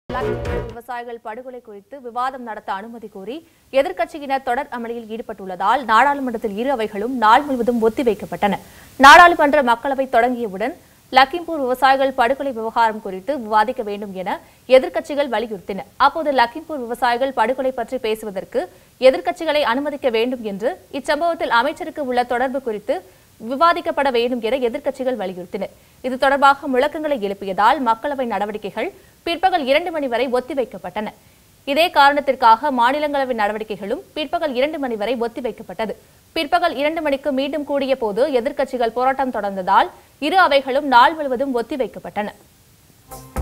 லக்கிம்பூர் விவசாயிகள் படுகொலை குறித்து விவாதம் நடத்த அனுமதி கோரி எதிர்க்கட்சியினர் தொடர் அமளியில் ஈடுபட்டுள்ளதால் நாடாளுமன்றத்தில் இரு அவைகளும் நாள் முழுவதும் ஒத்திவைக்கப்பட்டன நாடாளுமன்ற மக்களவை தொடங்கியவுடன் லக்கிம்பூர் விவசாயிகள் படுகொலை விவகாரம் குறித்து விவாதிக்க வேண்டும் என எதிர்க்கட்சிகள் வலியுறுத்தின அப்போது லக்கிம்பூர் விவசாயிகள் படுகொலை பற்றி பேசுவதற்கு எதிர்க்கட்சிகளை அனுமதிக்க வேண்டும் என்று இச்சம்பவத்தில் அமைச்சருக்கு உள்ள தொடர்பு குறித்து விவாதிக்கப்பட வேண்டும் என எதிர்க்கட்சிகள் வலியுறுத்தின இது தொடர்பாக முழக்கங்களை எழுப்பியதால் மக்களவை நடவடிக்கைகள் பிற்பகல் இரண்டு மணி வரை ஒத்திவைக்கப்பட்டன இதே காரணத்திற்காக மாநிலங்களவை நடவடிக்கைகளும் பிற்பகல் இரண்டு மணி வரை ஒத்திவைக்கப்பட்டது பிற்பகல் இரண்டு மணிக்கு மீண்டும் கூடிய போது எதிர்க்கட்சிகள் போராட்டம் தொடர்ந்ததால் இரு அவைகளும் நாள் முழுவதும் ஒத்திவைக்கப்பட்டன